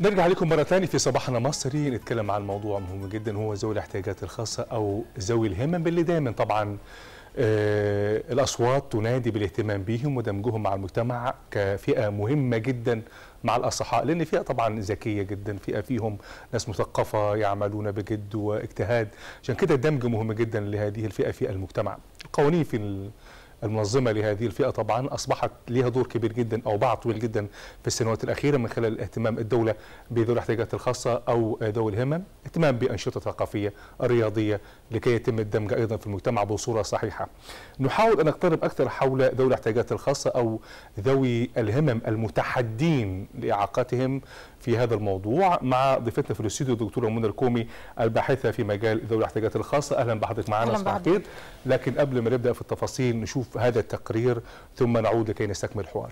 نرجع لكم مرة ثانية في صباحنا مصري نتكلم عن موضوع مهم جدا هو ذوي الاحتياجات الخاصة أو ذوي الهمم اللي دايما طبعا آه الأصوات تنادي بالاهتمام بهم ودمجهم مع المجتمع كفئة مهمة جدا مع الأصحاء لأن فئة طبعا ذكية جدا فئة فيهم ناس مثقفة يعملون بجد واجتهاد عشان كده الدمج مهم جدا لهذه الفئة في المجتمع القوانين في المنظمه لهذه الفئه طبعا اصبحت لها دور كبير جدا او باع طويل جدا في السنوات الاخيره من خلال اهتمام الدوله بذوي الاحتياجات الخاصه او ذوي الهمم، اهتمام بانشطه ثقافيه رياضيه لكي يتم الدمج ايضا في المجتمع بصوره صحيحه. نحاول ان نقترب اكثر حول ذوي الاحتياجات الخاصه او ذوي الهمم المتحدين لاعاقتهم في هذا الموضوع مع ضيفتنا في الاستوديو الدكتوره منى الكومي الباحثه في مجال ذوي الاحتياجات الخاصه اهلا بحضرتك معنا صباح الخير لكن قبل ما نبدا في التفاصيل نشوف هذا التقرير ثم نعود لكي نستكمل الحوار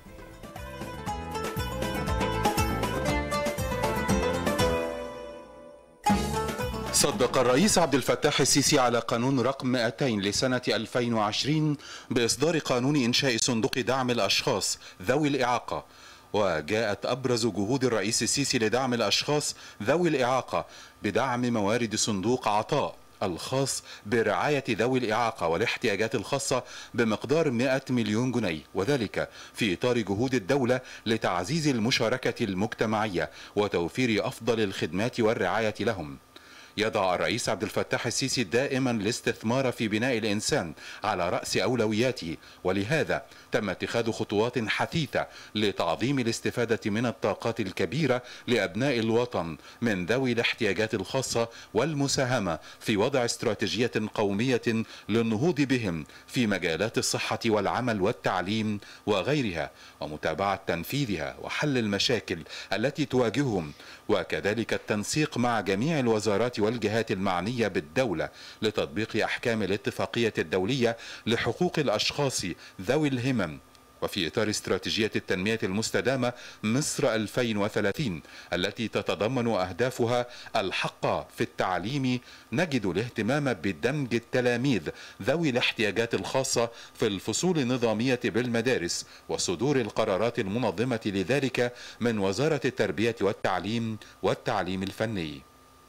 صدق الرئيس عبد الفتاح السيسي على قانون رقم 200 لسنة 2020 بإصدار قانون إنشاء صندوق دعم الأشخاص ذوي الإعاقة وجاءت أبرز جهود الرئيس السيسي لدعم الأشخاص ذوي الإعاقة بدعم موارد صندوق عطاء الخاص برعاية ذوي الإعاقة والاحتياجات الخاصة بمقدار 100 مليون جنيه وذلك في إطار جهود الدولة لتعزيز المشاركة المجتمعية وتوفير أفضل الخدمات والرعاية لهم يضع الرئيس عبد الفتاح السيسي دائما الاستثمار في بناء الإنسان على رأس أولوياته ولهذا تم اتخاذ خطوات حثيثة لتعظيم الاستفادة من الطاقات الكبيرة لأبناء الوطن من ذوي الاحتياجات الخاصة والمساهمة في وضع استراتيجية قومية للنهوض بهم في مجالات الصحة والعمل والتعليم وغيرها ومتابعة تنفيذها وحل المشاكل التي تواجههم وكذلك التنسيق مع جميع الوزارات والجهات المعنية بالدولة لتطبيق أحكام الاتفاقية الدولية لحقوق الأشخاص ذوي الهمم وفي إطار استراتيجية التنمية المستدامة مصر 2030 التي تتضمن أهدافها الحق في التعليم نجد الاهتمام بدمج التلاميذ ذوي الاحتياجات الخاصة في الفصول النظامية بالمدارس وصدور القرارات المنظمة لذلك من وزارة التربية والتعليم والتعليم الفني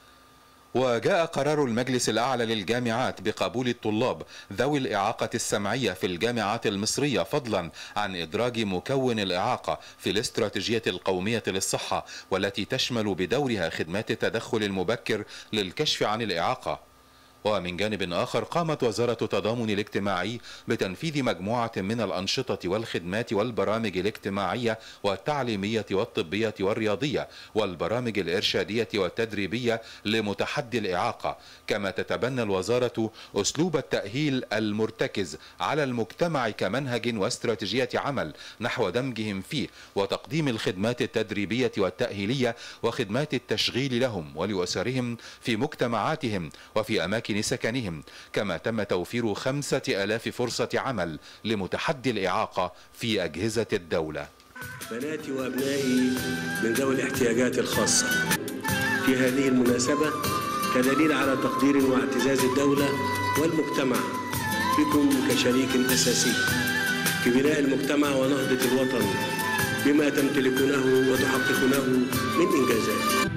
وجاء قرار المجلس الأعلى للجامعات بقبول الطلاب ذوي الإعاقة السمعية في الجامعات المصرية فضلا عن إدراج مكون الإعاقة في الاستراتيجية القومية للصحة والتي تشمل بدورها خدمات التدخل المبكر للكشف عن الإعاقة ومن جانب آخر قامت وزارة التضامن الاجتماعي بتنفيذ مجموعة من الأنشطة والخدمات والبرامج الاجتماعية والتعليمية والطبية والرياضية والبرامج الإرشادية والتدريبية لمتحدي الإعاقة كما تتبنى الوزارة أسلوب التأهيل المرتكز على المجتمع كمنهج واستراتيجية عمل نحو دمجهم فيه وتقديم الخدمات التدريبية والتأهيلية وخدمات التشغيل لهم ولأسرهم في مجتمعاتهم وفي أماكن سكنهم كما تم توفير خمسة ألاف فرصة عمل لمتحدي الإعاقة في أجهزة الدولة بناتي وأبنائي من ذوي الاحتياجات الخاصة في هذه المناسبة كدليل على تقدير واعتزاز الدولة والمجتمع بكم كشريك أساسي في بناء المجتمع ونهضة الوطن بما تمتلكونه وتحققونه من إنجازات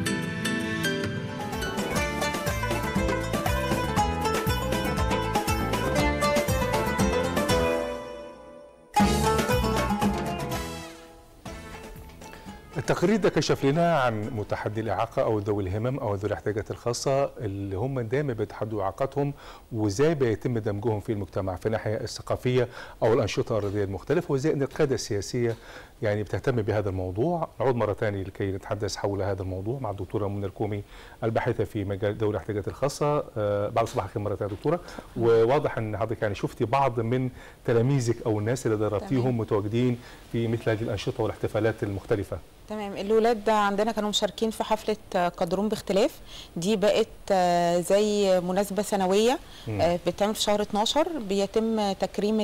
التقرير ده كشف لنا عن متحدي الإعاقة أو ذوي الهمم أو ذوي الاحتياجات الخاصة اللي هم دايما بيتحدوا إعاقتهم وإزاي بيتم دمجهم في المجتمع في الناحية الثقافية أو الأنشطة الرياضية المختلفة وإزاي أن القيادة السياسية يعني بتهتم بهذا الموضوع نعود مرة ثانية لكي نتحدث حول هذا الموضوع مع الدكتورة منى الكومي الباحثة في مجال ذوي الاحتياجات الخاصة أه بعد صباح الخير مرة ثانية دكتورة وواضح أن حضرتك يعني شفتي بعض من تلاميذك أو الناس اللي دربتيهم متواجدين في مثل هذه الأنشطة والاحتفالات المختلفة تمام الولاد عندنا كانوا مشاركين في حفله قدرون باختلاف دي بقت زي مناسبه سنويه بتتعمل في شهر 12 بيتم تكريم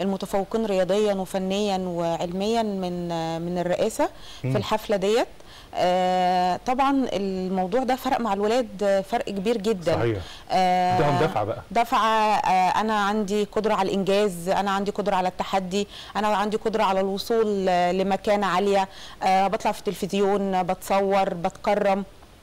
المتفوقين رياضيا وفنيا وعلميا من من الرئاسه في الحفله ديت آه طبعا الموضوع ده فرق مع الولاد آه، فرق كبير جدا صحيح آه ادهم دفعه بقى دفعة آه، أنا عندي قدرة على الإنجاز أنا عندي قدرة على التحدي أنا عندي قدرة على الوصول آه، لمكانة عالية آه، بطلع في التلفزيون آه، بتصور بتكرم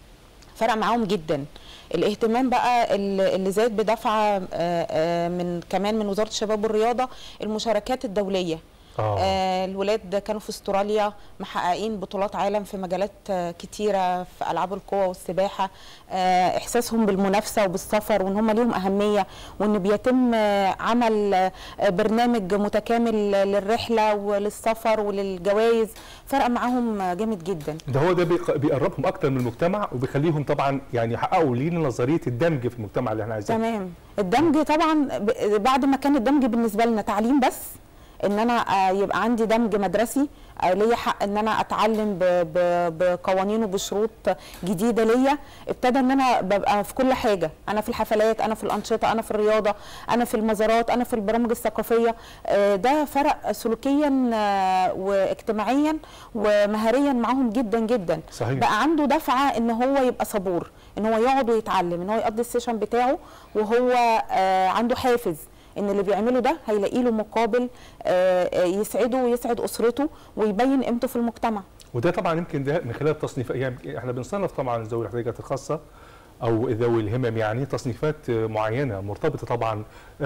فرق معاهم جدا الاهتمام بقى اللي اللي زاد بدفعة آه، آه، من كمان من وزارة الشباب والرياضة المشاركات الدولية اه آه الولاد كانوا في استراليا محققين بطولات عالم في مجالات آه كتيره في العاب القوى والسباحه آه احساسهم بالمنافسه وبالسفر وان هم ليهم اهميه وان بيتم آه عمل آه برنامج متكامل للرحله وللسفر وللجوائز فرق معاهم آه جامد جدا ده هو ده بيق- بيقربهم اكتر من المجتمع وبيخليهم طبعا يعني يحققوا لينا نظريه الدمج في المجتمع اللي احنا عايزينه تمام الدمج طبعا ب- بعد ما كان الدمج بالنسبه لنا تعليم بس ان انا آه، يبقى عندي دمج مدرسي آه، ليا حق ان انا اتعلم ب- ب- بقوانين وبشروط جديده ليا ابتدى ان انا ببقى في كل حاجه انا في الحفلات انا في الانشطه انا في الرياضه انا في المزارات انا في البرامج الثقافيه آه، ده فرق سلوكيا آه، واجتماعيا ومهاريا معاهم جدا جدا صحيح. بقى عنده دفعه ان هو يبقى صبور ان هو يقعد ويتعلم ان هو يقضي السيشن بتاعه وهو آه عنده حافز ان اللي بيعمله ده هيلاقي له مقابل آه آه، يسعده ويسعد اسرته ويبين قيمته في المجتمع وده طبعا يمكن ده من خلال التصنيف يعني احنا بنصنف طبعا ذوي الاحتياجات الخاصه او ذوي الهمم يعني تصنيفات معينه مرتبطه طبعا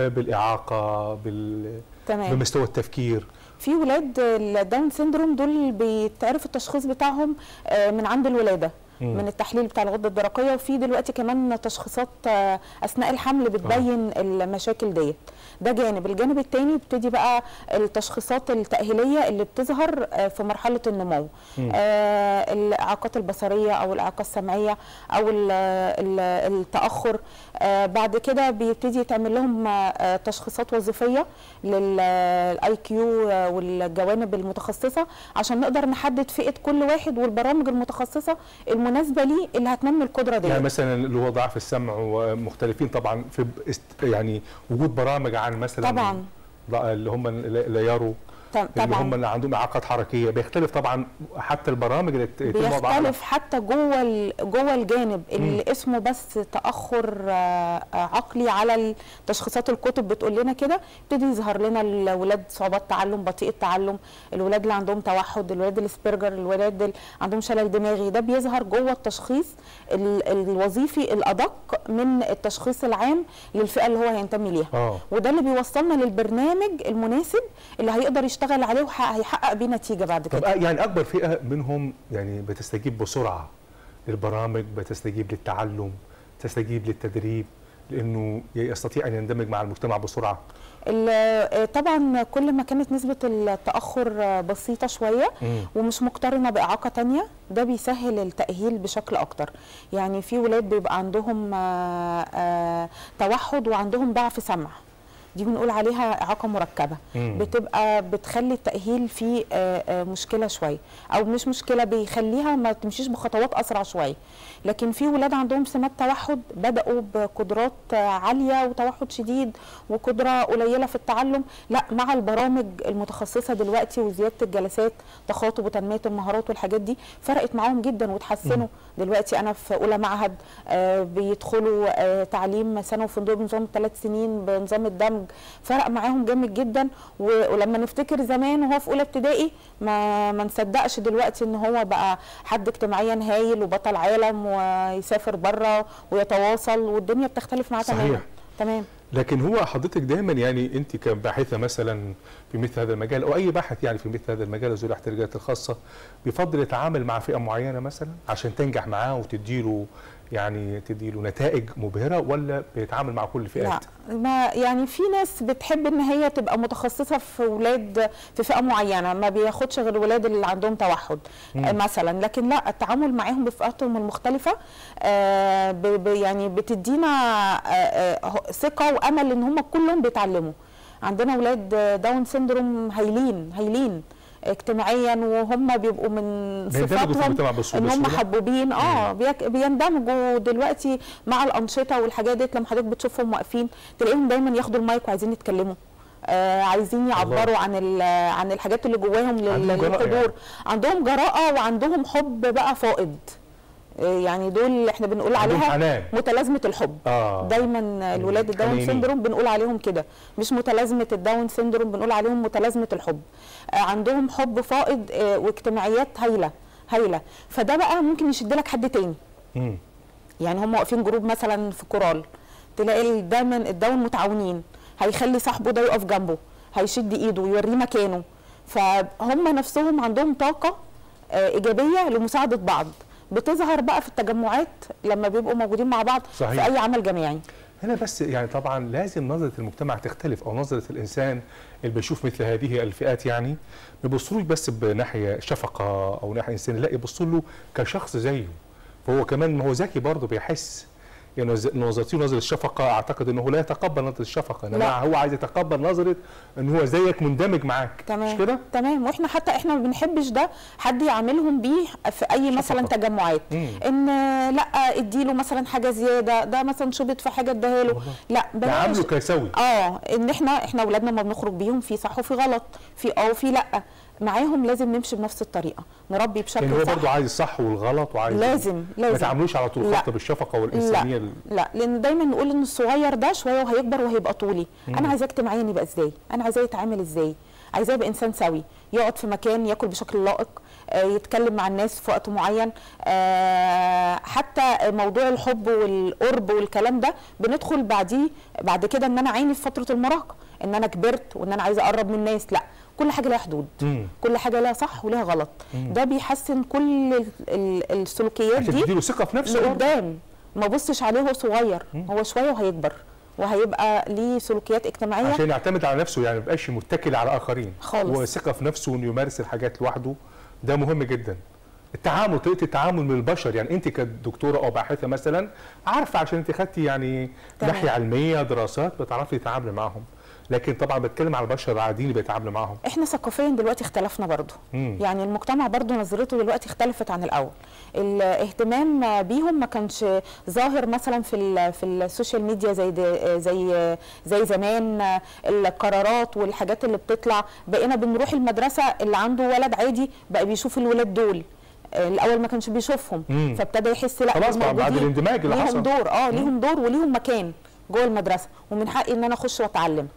بالاعاقه بال تمام بمستوى التفكير في ولاد الداون سيندروم دول بيتعرف التشخيص بتاعهم آه، من عند الولاده مم. من التحليل بتاع الغده الدرقيه وفي دلوقتي كمان تشخيصات آه، اثناء الحمل بتبين المشاكل ديت ده جانب الجانب الثاني بتدي بقى التشخيصات التاهيليه اللي بتظهر آه، في مرحله النمو مم. آه، الاعاقات البصريه او الاعاقه السمعيه او ال- ال- التاخر آه، بعد كده بيبتدي يتعمل لهم آه، تشخيصات وظيفيه للاي كيو والجوانب المتخصصه عشان نقدر نحدد فئه كل واحد والبرامج المتخصصه المناسبه ليه اللي هتنمي القدره دي يعني مثلا اللي هو ضعف السمع ومختلفين طبعا في ب- است- يعني وجود برامج عن مثلا طبعا ض- اللي هم لا لا يروا اللي هم طبعا اللي عندهم اعاقات حركيه بيختلف طبعا حتى البرامج اللي ت- يتم وضعها بيختلف حتى جوه ال- جوه الجانب اللي اسمه بس تاخر آه، آه، عقلي على تشخيصات الكتب بتقول لنا كده يبتدي يظهر لنا الولاد صعوبات تعلم بطيء التعلم الولاد اللي عندهم توحد الولاد الاسبرجر الولاد اللي عندهم شلل دماغي ده بيظهر جوه التشخيص ال- الوظيفي الادق من التشخيص العام للفئه اللي هو هينتمي ليها اه وده اللي بيوصلنا للبرنامج المناسب اللي هيقدر يشتغل عليه وهيحقق بيه نتيجه بعد طب كده يعني اكبر فئه منهم يعني بتستجيب بسرعه للبرامج بتستجيب للتعلم تستجيب للتدريب لانه يستطيع ان يندمج مع المجتمع بسرعه ال- طبعا كل ما كانت نسبة التأخر بسيطة شوية مم. ومش مقترنة بإعاقة تانية ده بيسهل التأهيل بشكل أكتر يعني في ولاد بيبقى عندهم آه، آه، توحد وعندهم ضعف سمع دي بنقول عليها إعاقة مركبة مم. بتبقى بتخلي التأهيل فيه آه، آه، مشكلة شوية أو مش مشكلة بيخليها ما تمشيش بخطوات أسرع شوية لكن في ولاد عندهم سمات توحد بدأوا بقدرات آه، عالية وتوحد شديد وقدرة قليلة في التعلم لا مع البرامج المتخصصة دلوقتي وزيادة الجلسات تخاطب وتنمية المهارات والحاجات دي فرقت معاهم جدا وتحسنوا دلوقتي أنا في أولى معهد آه، بيدخلوا آه، تعليم ثانوي فندقي بنظام ثلاث سنين بنظام الدمج فرق معاهم جامد جدا و- ولما نفتكر زمان وهو في اولى ابتدائي ما ما نصدقش دلوقتي ان هو بقى حد اجتماعيا هايل وبطل عالم ويسافر بره ويتواصل والدنيا بتختلف معاه صحيح. تماما تمام لكن هو حضرتك دايما يعني انت كباحثه مثلا في مثل هذا المجال او اي باحث يعني في مثل هذا المجال ذوي الاحتياجات الخاصه بيفضل يتعامل مع فئه معينه مثلا عشان تنجح معاه وتديله يعني تديله نتائج مبهره ولا بيتعامل مع كل لا الفئات؟ ما يعني في ناس بتحب ان هي تبقى متخصصه في ولاد في فئه معينه ما بياخدش غير الولاد اللي عندهم توحد آه، مثلا لكن لا التعامل معاهم بفئاتهم المختلفه آه، ب- ب- يعني بتدينا آه، آه، ثقه وامل ان هم كلهم بيتعلموا عندنا ولاد داون سيندروم هايلين هايلين اجتماعيا وهم بيبقوا من بيندمجوا في صفاتهم المجتمع بسهولة- ان هم بسهولة؟ محبوبين اه بيك- بيندمجوا دلوقتي مع الانشطه والحاجات ديت لما حضرتك بتشوفهم واقفين تلاقيهم دايما ياخدوا المايك وعايزين يتكلموا آه عايزين يعبروا عن ال- عن الحاجات اللي جواهم لل- عندهم جراءة للحضور يعني. عندهم جراءه وعندهم حب بقى فائض آه يعني دول احنا بنقول عندهم عليها حنان. متلازمه الحب اه دايما الولاد الداون حنينين. سيندروم بنقول عليهم كده مش متلازمه الداون سيندروم بنقول عليهم متلازمه الحب آه، عندهم حب فائض آه، واجتماعيات هايله هايله فده بقى ممكن يشد لك حد تاني مم. يعني هم واقفين جروب مثلا في كورال تلاقي دايما الداون متعاونين هيخلي صاحبه ده يقف جنبه هيشد ايده ويوريه مكانه فهم نفسهم عندهم طاقه آه، ايجابيه لمساعده بعض بتظهر بقى في التجمعات لما بيبقوا موجودين مع بعض صحيح. في اي عمل جماعي هنا بس يعني طبعا لازم نظره المجتمع تختلف او نظره الانسان اللي بيشوف مثل هذه الفئات يعني ما يبصلوش بس بناحيه شفقه او ناحيه انسانيه لا يبصوا له كشخص زيه فهو كمان ما هو ذكي برضه بيحس يعني ز- نظرتي نظره الشفقه اعتقد انه لا يتقبل نظره الشفقه انما لا. هو عايز يتقبل نظره ان هو زيك مندمج معاك تمام مش كده؟ تمام واحنا حتى احنا ما بنحبش ده حد يعاملهم بيه في اي مثلا شفقة. تجمعات مم. ان آه، لا اديله مثلا حاجه زياده ده مثلا شبط في حاجه اديها له لا بلاش تعامله كسوي اه ان احنا احنا اولادنا ما بنخرج بيهم في صح وفي غلط في اه وفي لا معاهم لازم نمشي بنفس الطريقه نربي بشكل يعني هو صح برضه عايز الصح والغلط وعايز لازم ما لازم تعاملوش على طول لا. خط بالشفقه والانسانيه ال- لا لان دايما نقول ان الصغير ده شويه وهيكبر وهيبقى طولي انا عايزاه اجتماعيا يبقى ازاي انا عايزاه يتعامل ازاي عايزاه يبقى انسان سوي يقعد في مكان ياكل بشكل لائق آه، يتكلم مع الناس في وقت معين آه، حتى موضوع الحب والقرب والكلام ده بندخل بعديه بعد كده ان انا عيني في فتره المراهقه ان انا كبرت وان انا عايزه اقرب من الناس لا كل حاجه لها حدود مم. كل حاجه لها صح ولها غلط ده بيحسن كل ال- ال- السلوكيات عشان دي تديله ثقه في نفسه برضه. لقدام ما بصش عليه وهو صغير هو شويه وهيكبر وهيبقى ليه سلوكيات اجتماعيه عشان يعتمد على نفسه يعني ما يبقاش متكل على اخرين خالص. وثقه في نفسه انه يمارس الحاجات لوحده ده مهم جدا التعامل طريقه التعامل من البشر يعني انت كدكتوره او باحثه مثلا عارفه عشان انت خدتي يعني تمام. ناحيه علميه دراسات بتعرفي تتعاملي معاهم لكن طبعا بتكلم على البشر العاديين اللي بيتعاملوا معاهم احنا ثقافيا دلوقتي اختلفنا برضو مم. يعني المجتمع برضو نظرته دلوقتي اختلفت عن الاول الاهتمام بيهم ما كانش ظاهر مثلا في ال في السوشيال ميديا زي د- زي زي زمان القرارات والحاجات اللي بتطلع بقينا بنروح المدرسه اللي عنده ولد عادي بقى بيشوف الولاد دول الاول ما كانش بيشوفهم مم. فابتدى يحس لا خلاص دول بقى بعد موجودين. الاندماج اللي ليهم حصل. دور اه ليهم دور وليهم مكان جوه المدرسه ومن حقي ان انا اخش واتعلم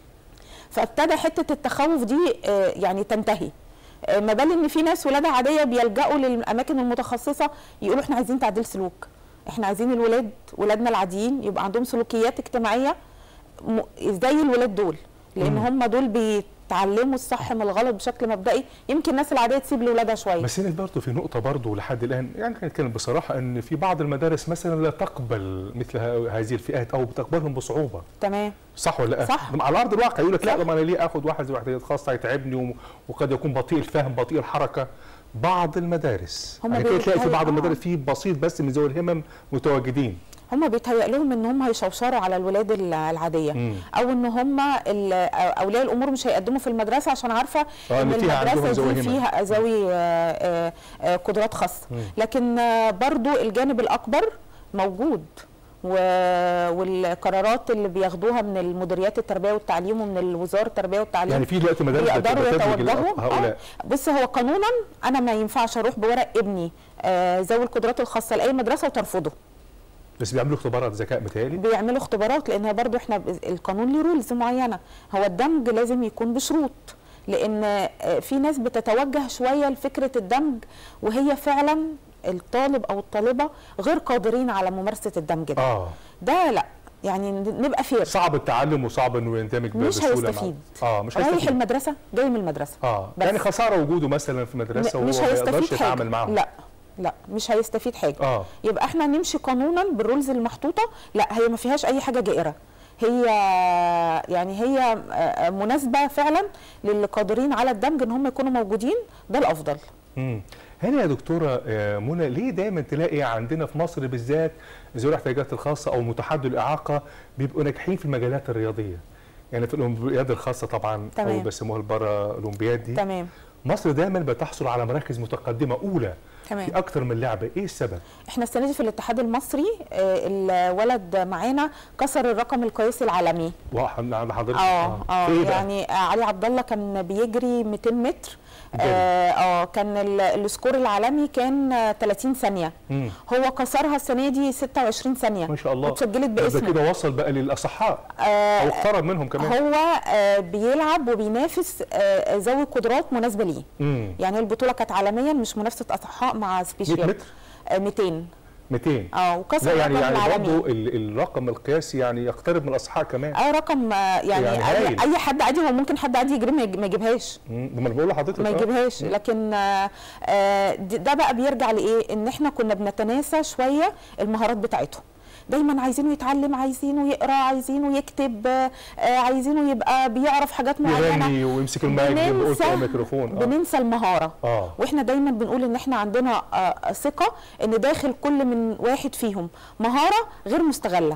فابتدى حته التخوف دي آه، يعني تنتهي آه، ما بال ان في ناس ولادها عاديه بيلجأوا للاماكن المتخصصه يقولوا احنا عايزين تعديل سلوك احنا عايزين الولاد ولادنا العاديين يبقى عندهم سلوكيات اجتماعيه م- زي الولاد دول لان هم دول بيتعلموا الصح من الغلط بشكل مبدئي يمكن الناس العاديه تسيب لاولادها شويه بس هنا برضه في نقطة برضه لحد الآن يعني خلينا نتكلم بصراحة إن في بعض المدارس مثلا لا تقبل مثل ه- هذه الفئات أو بتقبلهم بصعوبة تمام صح ولا لا؟ صح. على أرض الواقع يقول لك لا صح. طب أنا ليه آخد واحد ذو احتياجات خاصة يتعبني و- وقد يكون بطيء الفهم بطيء الحركة بعض المدارس هما يعني كده تلاقي في بيتهيأ- بعض آه. المدارس في بسيط بس من ذوي الهمم متواجدين هم بيتهيأ لهم ان هم هيشوشروا على الولاد ال- العاديه مم. او ان هم ال- اولياء الامور مش هيقدموا في المدرسه عشان عارفه آه، ان إن فيها عندهم المدرسه ذوي دي همم. فيها ذوي آه، آه، آه، قدرات خاصه لكن آه، برضو الجانب الاكبر موجود و- والقرارات اللي بياخدوها من المديريات التربيه والتعليم ومن وزاره التربيه والتعليم يعني في دلوقتي مدارس يقدروا بتدمج يتوجهوا هؤلاء آه. بص هو قانونا انا ما ينفعش اروح بورق ابني آه، ذوي القدرات الخاصه لاي مدرسه وترفضه بس بيعملوا اختبارات ذكاء متهيألي بيعملوا اختبارات لان برضو احنا ب- القانون ليه رولز معينه هو الدمج لازم يكون بشروط لان آه، في ناس بتتوجه شويه لفكره الدمج وهي فعلا الطالب او الطالبه غير قادرين على ممارسه الدمج ده اه ده لا يعني ن- نبقى فير صعب التعلم وصعب انه يندمج مش بسهوله مع- هيستفيد اه مش رايح هيستفيد المدرسه جاي من المدرسه اه بس. يعني خساره وجوده مثلا في مدرسه م- وهو مش ما يقدرش هيستفيد يتعامل حاجه معاهم لا لا مش هيستفيد حاجه اه يبقى احنا نمشي قانونا بالرولز المحطوطه لا هي ما فيهاش اي حاجه جائره هي يعني هي آه، مناسبه فعلا للي قادرين على الدمج ان هم يكونوا موجودين ده الافضل مم. هنا يا دكتوره آه، منى ليه دايما تلاقي عندنا في مصر بالذات ذوي الاحتياجات الخاصه او متحدي الاعاقه بيبقوا ناجحين في المجالات الرياضيه يعني في الاولمبياد الخاصه طبعا او تمام. بيسموها البارا اولمبياد دي تمام مصر دايما بتحصل على مراكز متقدمه اولى تمام. في اكتر من لعبه ايه السبب احنا السنه دي في الاتحاد المصري آه، الولد معانا كسر الرقم القياسي العالمي واحد على حضرتك اه اه في إيه بقى؟ يعني آه، علي عبد الله كان بيجري 200 متر جامد. اه آه، كان ال- السكور العالمي كان آه، 30 ثانيه مم. هو كسرها السنه دي 26 ثانيه ما شاء الله واتسجلت ده باسمه كده وصل بقى للاصحاء آه، او اقترب منهم كمان هو آه، بيلعب وبينافس آه، ذوي قدرات مناسبه ليه امم يعني البطوله كانت عالميا مش منافسه اصحاء مع 100 سبيشال متر آه، 200 200 اه وكسر لا يعني الرقم يعني العالمي برضه ال- الرقم القياسي يعني يقترب من الاصحاء كمان اه رقم آه، يعني, يعني أي, هايل. اي حد عادي هو ممكن حد عادي يجري ما يج- ما يجيبهاش مم. ما انا بقول لحضرتك ما آه. يجيبهاش لكن آه، آه، د- ده بقى بيرجع لايه ان احنا كنا بنتناسى شويه المهارات بتاعتهم دايما عايزينه يتعلم عايزينه يقرا عايزينه يكتب آه، آه، عايزينه يبقى بيعرف حاجات معينه يغني ويمسك المايك زي ما قلت على الميكروفون آه. بننسى المهاره اه واحنا دايما بنقول ان احنا عندنا آه، ثقه ان داخل كل من واحد فيهم مهاره غير مستغله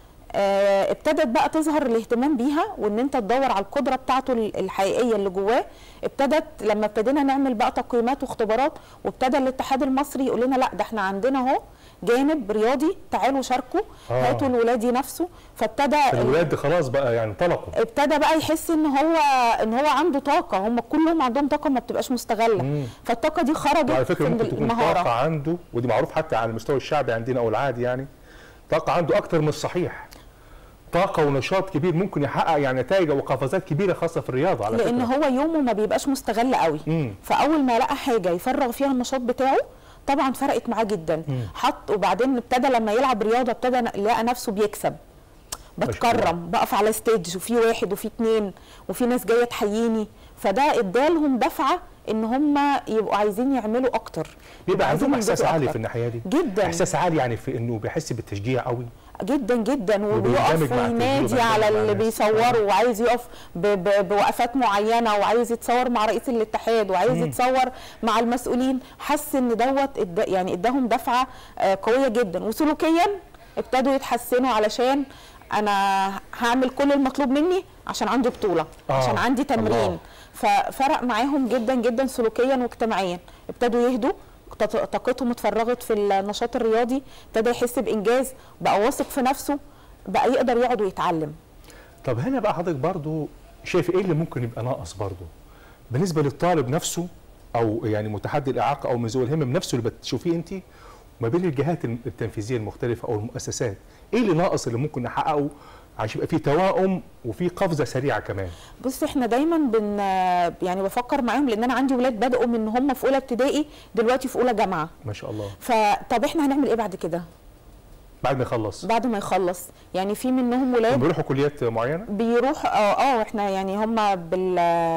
آه، ابتدت بقى تظهر الاهتمام بيها وان انت تدور على القدره بتاعته ال- الحقيقيه اللي جواه ابتدت لما ابتدينا نعمل بقى تقييمات واختبارات وابتدى الاتحاد المصري يقول لنا لا ده احنا عندنا اهو جانب رياضي تعالوا شاركوا آه. هاتوا الولاد ينافسوا فابتدى ال- الولاد خلاص بقى يعني انطلقوا ابتدى بقى يحس ان هو ان هو عنده طاقه هم كلهم عندهم طاقه ما بتبقاش مستغله مم. فالطاقه دي خرجت وعلى فكره في ممكن تكون المهاره طاقه عنده ودي معروف حتى على المستوى الشعبي عندنا او العادي يعني طاقه عنده اكتر من الصحيح طاقه ونشاط كبير ممكن يحقق يعني نتائج وقفزات كبيره خاصه في الرياضه على لان فكره هو يومه ما بيبقاش مستغل قوي مم. فاول ما لقى حاجه يفرغ فيها النشاط بتاعه طبعا فرقت معاه جدا حط وبعدين ابتدى لما يلعب رياضه ابتدى لقى نفسه بيكسب ما شاء الله. بتكرم بقف على ستيج وفي واحد وفي اتنين وفي ناس جايه تحييني فده ادالهم دفعه ان هم يبقوا عايزين يعملوا اكتر بيبقى عايزين عندهم احساس ينبسطوا عالي أكتر. في الناحيه دي جدا احساس عالي يعني في انه بيحس بالتشجيع قوي جدا جدا وبيندمج وبيقف مع التسجيل وينادي وبيندمج على مع اللي الناس. بيصوروا وعايز يقف ب- ب- بوقفات معينه وعايز يتصور مع رئيس الاتحاد وعايز مم. يتصور مع المسؤولين حس ان دوت إد- يعني اداهم دفعه آه، قويه جدا وسلوكيا ابتدوا يتحسنوا علشان انا هعمل كل المطلوب مني عشان عندي بطوله آه، عشان عندي تمرين الله. ففرق معاهم جدا جدا سلوكيا واجتماعيا ابتدوا يهدوا طاق- طاقتهم اتفرغت في النشاط الرياضي ابتدى يحس بانجاز بقى واثق في نفسه بقى يقدر يقعد ويتعلم طب هنا بقى حضرتك برضو شايف ايه اللي ممكن يبقى ناقص برضو بالنسبه للطالب نفسه او يعني متحدي الاعاقه او من ذوي الهمم نفسه اللي بتشوفيه انت وما بين الجهات التنفيذيه المختلفه او المؤسسات ايه اللي ناقص اللي ممكن نحققه عشان يبقى في توائم وفي قفزه سريعه كمان بص احنا دايما بن يعني بفكر معاهم لان انا عندي ولاد بداوا من هم في اولى ابتدائي دلوقتي في اولى جامعه ما شاء الله فطب احنا هنعمل ايه بعد كده بعد ما يخلص بعد ما يخلص يعني في منهم ولاد بيروحوا كليات معينه بيروح اه اه احنا يعني هم بال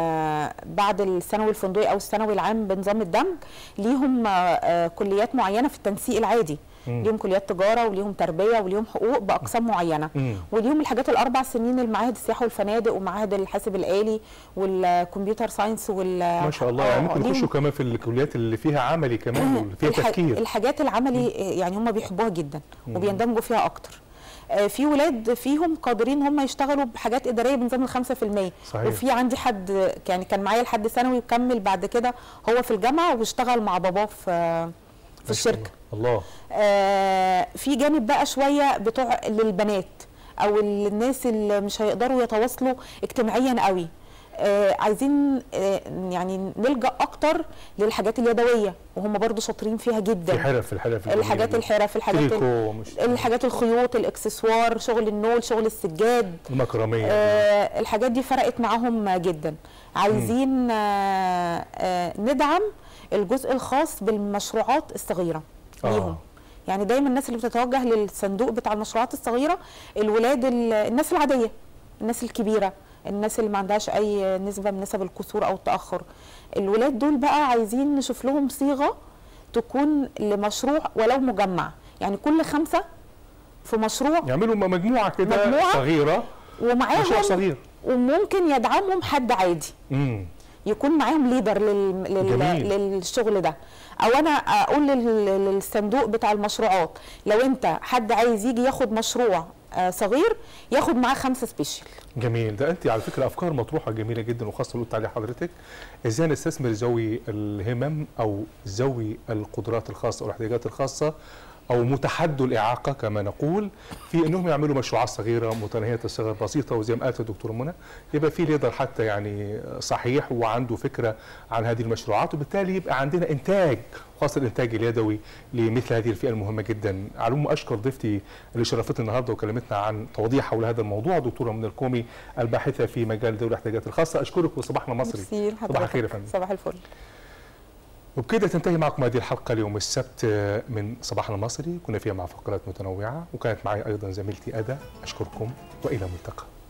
بعد الثانوي الفندقي او الثانوي العام بنظام الدمج ليهم آه، آه، كليات معينه في التنسيق العادي مم. ليهم كليات تجاره وليهم تربيه وليهم حقوق باقسام معينه مم. وليهم الحاجات الاربع سنين المعاهد السياحه والفنادق ومعاهد الحاسب الالي والكمبيوتر ساينس وال ما شاء الله آه، يعني ممكن ليهم يخشوا كمان في الكليات اللي فيها عملي كمان واللي فيها الح- تفكير الحاجات العملي يعني هم بيحبوها جدا وبيندمجوا فيها اكتر آه، في ولاد فيهم قادرين هم يشتغلوا بحاجات اداريه بنظام ال 5% صحيح. وفي عندي حد يعني كان معايا لحد ثانوي وكمل بعد كده هو في الجامعه واشتغل مع باباه في في ما شاء الشركه الله آه، في جانب بقى شويه بتوع للبنات او الناس اللي مش هيقدروا يتواصلوا اجتماعيا قوي آه، عايزين آه، يعني نلجا اكتر للحاجات اليدويه وهم برضو شاطرين فيها جدا في حرف الحرف الحاجات الحرف الحاجات ال- تريكو مش الحاجات الخيوط الاكسسوار شغل النول شغل السجاد المكرميه آه الحاجات دي فرقت معاهم جدا عايزين آه آه ندعم الجزء الخاص بالمشروعات الصغيره آه. ليهم يعني دايما الناس اللي بتتوجه للصندوق بتاع المشروعات الصغيره الولاد ال- الناس العاديه الناس الكبيره الناس اللي ما عندهاش اي نسبه من نسب الكسور او التاخر الولاد دول بقى عايزين نشوف لهم صيغه تكون لمشروع ولو مجمع يعني كل خمسه في مشروع يعملوا مجموعه كده مجموعة؟ صغيره مشروع ومعاهم صغير وممكن يدعمهم حد عادي امم يكون معاهم ليدر لل... لل... جميل. للشغل ده او انا اقول لل... للصندوق بتاع المشروعات لو انت حد عايز يجي ياخد مشروع آه، صغير ياخد معاه خمسه سبيشال جميل ده انت على فكره افكار مطروحه جميله جدا وخاصه اللي قلت عليها حضرتك ازاي نستثمر ذوي الهمم او ذوي القدرات الخاصه او الاحتياجات الخاصه او متحدو الاعاقه كما نقول في انهم يعملوا مشروعات صغيره متناهيه الصغر بسيطه وزي ما قالت الدكتوره منى يبقى في ليدر حتى يعني صحيح وعنده فكره عن هذه المشروعات وبالتالي يبقى عندنا انتاج خاصه الانتاج اليدوي لمثل هذه الفئه المهمه جدا على العموم اشكر ضيفتي اللي شرفتني النهارده وكلمتنا عن توضيح حول هذا الموضوع دكتوره منى الكومي الباحثه في مجال ذوي الاحتياجات الخاصه اشكرك وصباحنا مصري ميرسي صباح الخير يا لحضرتك فندم صباح الفل وبكده تنتهي معكم هذه الحلقة اليوم السبت من صباحنا المصري كنا فيها مع فقرات متنوعة وكانت معي أيضا زميلتي أدا أشكركم وإلى ملتقى